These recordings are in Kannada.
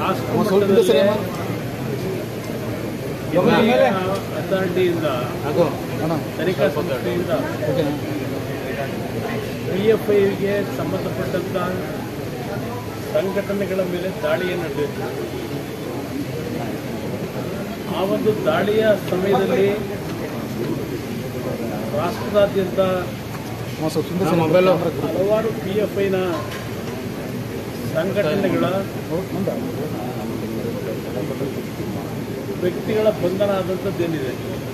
ರಾಷ್ಟ್ರ ಮಟ್ಟದಲ್ಲಿ ಅಥಾರಿಟಿಯಿಂದ ತನಿಖಾ ಸಂಸ್ಥೆಯಿಂದ ಪಿ ಎಫ್ ಐಗೆ ಸಂಬಂಧಪಟ್ಟಂತ ಸಂಘಟನೆಗಳ ಮೇಲೆ ದಾಳಿಯನ್ನು ನಡೆದಿತ್ತು ಆ ಒಂದು ದಾಳಿಯ ಸಮಯದಲ್ಲಿ ರಾಷ್ಟ್ರದಾದ್ಯಂತ ಹಲವಾರು ಪಿ ಎಫ್ ಐನ ಸಂಘಟನೆಗಳ ವ್ಯಕ್ತಿಗಳ ಬಂಧನ ಆದಂಥದ್ದೇನಿದೆ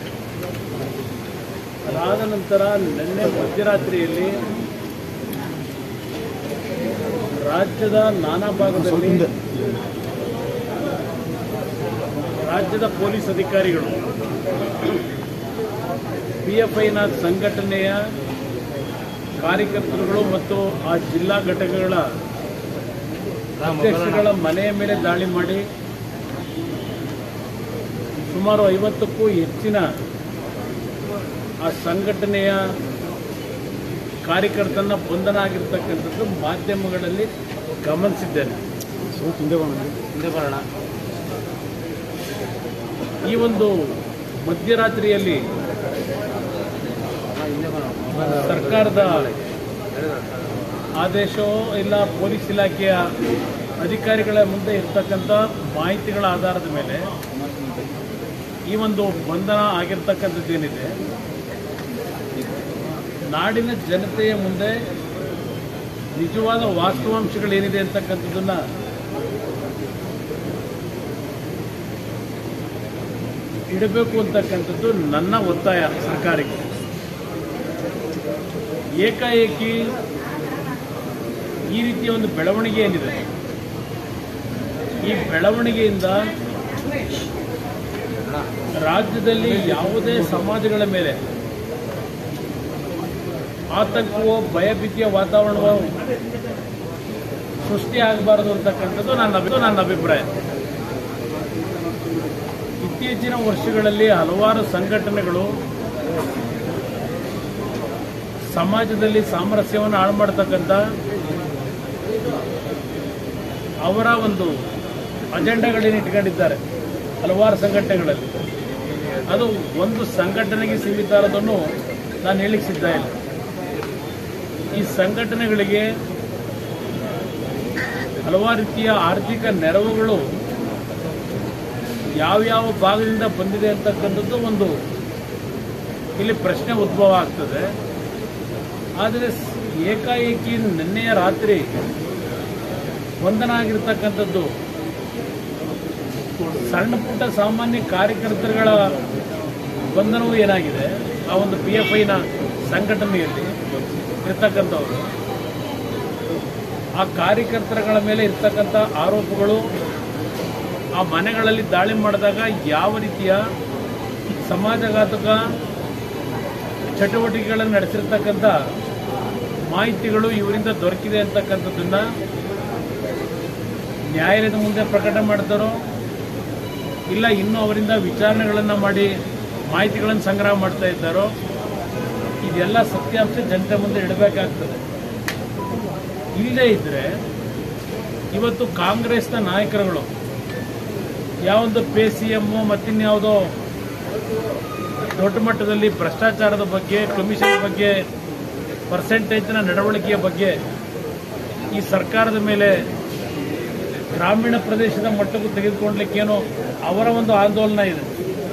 ಅದಾದ ನಂತರ ನಿನ್ನೆ ಮಧ್ಯರಾತ್ರಿಯಲ್ಲಿ ರಾಜ್ಯದ ನಾನಾ ಭಾಗದಲ್ಲಿ ರಾಜ್ಯದ ಪೊಲೀಸ್ ಅಧಿಕಾರಿಗಳು ಪಿ ಎಫ್ ಐನ ಸಂಘಟನೆಯ ಕಾರ್ಯಕರ್ತರುಗಳು ಮತ್ತು ಆ ಜಿಲ್ಲಾ ಘಟಕಗಳ ಅಧ್ಯಕ್ಷಗಳ ಮನೆಯ ಮೇಲೆ ದಾಳಿ ಮಾಡಿ ಸುಮಾರು ಐವತ್ತಕ್ಕೂ ಹೆಚ್ಚಿನ ಆ ಸಂಘಟನೆಯ ಕಾರ್ಯಕರ್ತನ ಬಂಧನ ಆಗಿರ್ತಕ್ಕಂಥದ್ದು ಮಾಧ್ಯಮಗಳಲ್ಲಿ ಗಮನಿಸಿದ್ದೇನೆ ಈ ಒಂದು ಮಧ್ಯರಾತ್ರಿಯಲ್ಲಿ ಸರ್ಕಾರದ ಆದೇಶವೋ ಇಲ್ಲ ಪೊಲೀಸ್ ಇಲಾಖೆಯ ಅಧಿಕಾರಿಗಳ ಮುಂದೆ ಇರ್ತಕ್ಕಂಥ ಮಾಹಿತಿಗಳ ಆಧಾರದ ಮೇಲೆ ಈ ಒಂದು ಬಂಧನ ಆಗಿರ್ತಕ್ಕಂಥದ್ದೇನಿದೆ ನಾಡಿನ ಜನತೆಯ ಮುಂದೆ ನಿಜವಾದ ವಾಸ್ತವಾಂಶಗಳೇನಿದೆ ಅಂತಕ್ಕಂಥದ್ದನ್ನ ಇಡಬೇಕು ಅಂತಕ್ಕಂಥದ್ದು ನನ್ನ ಒತ್ತಾಯ ಸರ್ಕಾರಕ್ಕೆ ಏಕಾಏಕಿ ಈ ರೀತಿಯ ಒಂದು ಬೆಳವಣಿಗೆ ಏನಿದೆ ಈ ಬೆಳವಣಿಗೆಯಿಂದ ರಾಜ್ಯದಲ್ಲಿ ಯಾವುದೇ ಸಮಾಜಗಳ ಮೇಲೆ ಆತಂಕವೋ ಭಯಭೀತಿಯ ವಾತಾವರಣವೋ ಸೃಷ್ಟಿಯಾಗಬಾರದು ಅಂತಕ್ಕಂಥದ್ದು ನನ್ನ ಅಭಿ- ನನ್ನ ಅಭಿಪ್ರಾಯ ಇತ್ತೀಚಿನ ವರ್ಷಗಳಲ್ಲಿ ಹಲವಾರು ಸಂಘಟನೆಗಳು ಸಮಾಜದಲ್ಲಿ ಸಾಮರಸ್ಯವನ್ನು ಹಾಳು ಮಾಡತಕ್ಕಂಥ ಅವರ ಒಂದು ಅಜೆಂಡಾಗಳೇನು ಇಟ್ಕೊಂಡಿದ್ದಾರೆ ಹಲವಾರು ಸಂಘಟನೆಗಳಲ್ಲಿ ಅದು ಒಂದು ಸಂಘಟನೆಗೆ ಸೀಮಿತ ಅನ್ನೋದನ್ನು ನಾನು ಹೇಳಿಕ್ಕೆ ಸಿದ್ಧ ಇಲ್ಲ ಈ ಸಂಘಟನೆಗಳಿಗೆ ಹಲವಾರು ರೀತಿಯ ಆರ್ಥಿಕ ನೆರವುಗಳು ಯಾವ್ಯಾವ ಭಾಗದಿಂದ ಬಂದಿದೆ ಅಂತಕ್ಕಂಥದ್ದು ಒಂದು ಇಲ್ಲಿ ಪ್ರಶ್ನೆ ಉದ್ಭವ ಆಗ್ತದೆ ಆದರೆ ಸ್- ಏಕಾಏಕಿ ನಿನ್ನೆಯ ರಾತ್ರಿ ಬಂಧನ ಆಗಿರ್ತಕ್ಕಂಥದ್ದು ಸಣ್ಣ ಪುಟ್ಟ ಸಾಮಾನ್ಯ ಕಾರ್ಯಕರ್ತರುಗಳ ಬಂಧನವೂ ಏನಾಗಿದೆ ಆ ಒಂದು ಪಿ ಎಫ್ ಐನ ಸಂಘಟನೆಯಲ್ಲಿ ಇರ್ತಕ್ಕಂಥವ್ರು ಆ ಕಾರ್ಯಕರ್ತರುಗಳ ಮೇಲೆ ಇರ್ತಕ್ಕಂಥ ಆರೋಪಗಳು ಆ ಮನೆಗಳಲ್ಲಿ ದಾಳಿ ಮಾಡಿದಾಗ ಯಾವ ರೀತಿಯ ಸಮಾಜಘಾತಕ ಚಟುವಟಿಕೆಗಳನ್ನು ನಡೆಸಿರ್ತಕ್ಕಂಥ ಮಾಹಿತಿಗಳು ಇವರಿಂದ ದೊರಕಿದೆ ಅಂತಕ್ಕಂಥದ್ದನ್ನ ನ್ಯಾಯಾಲಯದ ಮುಂದೆ ಪ್ರಕಟ ಮಾಡ್ತಾರೋ ಇಲ್ಲ ಇನ್ನೂ ಅವರಿಂದ ವಿಚಾರಣೆಗಳನ್ನು ಮಾಡಿ ಮಾಹಿತಿಗಳನ್ನು ಸಂಗ್ರಹ ಮಾಡ್ತಾ ಇದ್ದಾರೋ ಇದೆಲ್ಲ ಸತ್ಯಾಂಶ ಜನತೆ ಮುಂದೆ ಇಡಬೇಕಾಗ್ತದೆ ಇಲ್ಲದೇ ಇದ್ರೆ ಇವತ್ತು ಕಾಂಗ್ರೆಸ್ನ ನಾಯಕರುಗಳು ಯಾವೊಂದು ಪೇ ಸಿ ಎಮ್ಮು ಮತ್ತಿನ್ಯಾವುದೋ ದೊಡ್ಡ ಮಟ್ಟದಲ್ಲಿ ಭ್ರಷ್ಟಾಚಾರದ ಬಗ್ಗೆ ಕಮಿಷನ್ ಬಗ್ಗೆ ಪರ್ಸೆಂಟೇಜ್ನ ನಡವಳಿಕೆಯ ಬಗ್ಗೆ ಈ ಸರ್ಕಾರದ ಮೇಲೆ ಗ್ರಾಮೀಣ ಪ್ರದೇಶದ ಮಟ್ಟಕ್ಕೂ ತೆಗೆದುಕೊಳ್ಳಲಿಕ್ಕೇನೋ ಅವರ ಒಂದು ಆಂದೋಲನ ಇದೆ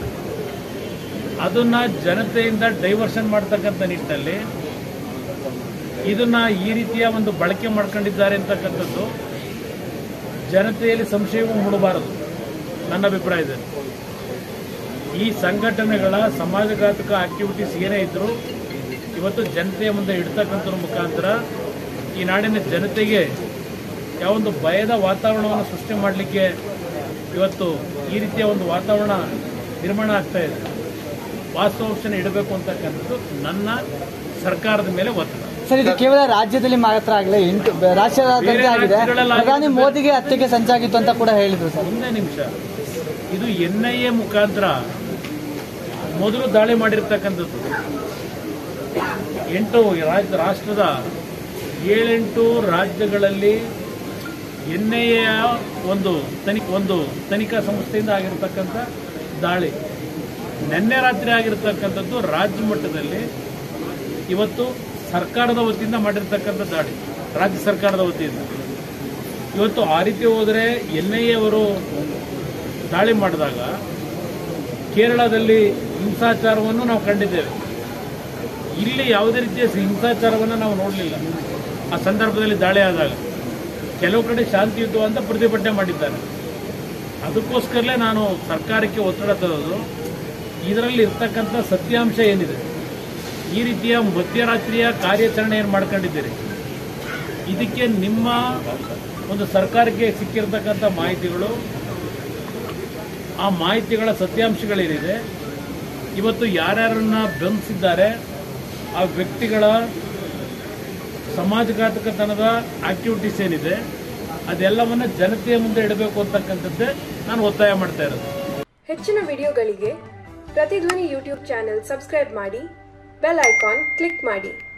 ಅದನ್ನ ಜನತೆಯಿಂದ ಡೈವರ್ಷನ್ ಮಾಡ್ತಕ್ಕಂಥ ನಿಟ್ಟಿನಲ್ಲಿ ಇದನ್ನ ಈ ರೀತಿಯ ಒಂದು ಬಳಕೆ ಮಾಡ್ಕೊಂಡಿದ್ದಾರೆ ಅಂತಕ್ಕಂಥದ್ದು ಜನತೆಯಲ್ಲಿ ಸಂಶಯವೂ ಮೂಡಬಾರದು ನನ್ನ ಅಭಿಪ್ರಾಯ ಇದೆ ಈ ಸಂಘಟನೆಗಳ ಸಮಾಜಘಾತಕ ಆಕ್ಟಿವಿಟೀಸ್ ಏನೇ ಇದ್ರೂ ಇವತ್ತು ಜನತೆಯ ಮುಂದೆ ಇಡ್ತಕ್ಕಂಥದ್ರ ಮುಖಾಂತರ ಈ ನಾಡಿನ ಜನತೆಗೆ ಯಾವೊಂದು ಭಯದ ವಾತಾವರಣವನ್ನು ಸೃಷ್ಟಿ ಮಾಡಲಿಕ್ಕೆ ಇವತ್ತು ಈ ರೀತಿಯ ಒಂದು ವಾತಾವರಣ ನಿರ್ಮಾಣ ಆಗ್ತಾ ಇದೆ ವಾಸ್ತವಾಂಶನ ಇಡಬೇಕು ಅಂತಕ್ಕಂಥದ್ದು ನನ್ನ ಸರ್ಕಾರದ ಮೇಲೆ ಒತ್ತಡ ಸರ್ ಇದು ಕೇವಲ ರಾಜ್ಯದಲ್ಲಿ ಮಾತ್ರ ಆಗಲಿ ಎಂಟು ರಾಷ್ಟ್ರಾದ್ಯಂತ ಬೇರೆ ಆಗಿದೆ ರಾಜ್ಯಗಳಲ್ಲಿ ಪ್ರಧಾನಿ ಆಗಿದೆ. ಮೋದಿಗೆ ಹತ್ಯೆಗೆ ಸಂಚಾಗಿತ್ತು ಅಂತ ಕೂಡ ಹೇಳಿದ್ರು ಸರ್ ಒಂದೇ ನಿಮಿಷ ಇದು ಎನ್ ಐ ಎ ಮುಖಾಂತರ ಮೊದಲು ದಾಳಿ ಮಾಡಿರ್ತಕ್ಕಂಥದ್ದು ಎಂಟು ರಾಜ್ಯ ರಾಷ್ಟ್ರದ ಏಳೆಂಟು ರಾಜ್ಯಗಳಲ್ಲಿ ಎನ್ಐಎಯ ಒಂದು ತನಿ ಒಂದು ತನಿಖಾ ಸಂಸ್ಥೆಯಿಂದ ಆಗಿರತಕ್ಕಂಥ ದಾಳಿ ನಿನ್ನೆ ರಾತ್ರಿ ಆಗಿರತಕ್ಕಂಥದ್ದು ರಾಜ್ಯ ಮಟ್ಟದಲ್ಲಿ ಇವತ್ತು ಸರ್ಕಾರದ ವತಿಯಿಂದ ಮಾಡಿರ್ತಕ್ಕಂಥ ದಾಳಿ ರಾಜ್ಯ ಸರ್ಕಾರದ ವತಿಯಿಂದ ಇವತ್ತು ಆ ರೀತಿ ಹೋದರೆ ಎನ್ ಐ ಅವರು ದಾಳಿ ಮಾಡಿದಾಗ ಕೇರಳದಲ್ಲಿ ಹಿಂಸಾಚಾರವನ್ನು ನಾವು ಕಂಡಿದ್ದೇವೆ ಇಲ್ಲಿ ಯಾವುದೇ ರೀತಿಯ ಹಿಂಸಾಚಾರವನ್ನು ನಾವು ನೋಡಲಿಲ್ಲ ಆ ಸಂದರ್ಭದಲ್ಲಿ ದಾಳಿ ಆದಾಗ ಕೆಲವು ಕಡೆ ಶಾಂತಿಯುತ ಅಂತ ಪ್ರತಿಭಟನೆ ಮಾಡಿದ್ದಾರೆ ಅದಕ್ಕೋಸ್ಕರಲೇ ನಾನು ಸರ್ಕಾರಕ್ಕೆ ಒತ್ತಡ ತರೋದು ಇದರಲ್ಲಿ ಇರ್ತಕ್ಕಂಥ ಸತ್ಯಾಂಶ ಏನಿದೆ ಈ ರೀತಿಯ ಮಧ್ಯರಾತ್ರಿಯ ಕಾರ್ಯಾಚರಣೆ ಏನು ಮಾಡ್ಕೊಂಡಿದ್ದೀರಿ ಇದಕ್ಕೆ ನಿಮ್ಮ ಒಂದು ಸರ್ಕಾರಕ್ಕೆ ಸಿಕ್ಕಿರ್ತಕ್ಕಂಥ ಮಾಹಿತಿಗಳು ಆ ಮಾಹಿತಿಗಳ ಸತ್ಯಾಂಶಗಳೇನಿದೆ ಇವತ್ತು ಯಾರ್ಯಾರನ್ನ ಬಂಧಿಸಿದ್ದಾರೆ ಆ ವ್ಯಕ್ತಿಗಳ ಸಮಾಜಘಾತಕತನದ ಆಕ್ಟಿವಿಟೀಸ್ ಏನಿದೆ ಅದೆಲ್ಲವನ್ನ ಜನತೆಯ ಮುಂದೆ ಇಡಬೇಕು ಅಂತಕ್ಕಂಥದ್ದೇ ನಾನು ಒತ್ತಾಯ ಮಾಡ್ತಾ ಇರೋದು ಹೆಚ್ಚಿನ ವಿಡಿಯೋಗಳಿಗೆ ಪ್ರತಿಧ್ವನಿ ಯೂಟ್ಯೂಬ್ ಚಾನೆಲ್ ಸಬ್ಸ್ಕ್ರೈಬ್ ಮಾಡಿ ಬೆಲ್ ಐಕಾನ್ ಕ್ಲಿಕ್ ಮಾಡಿ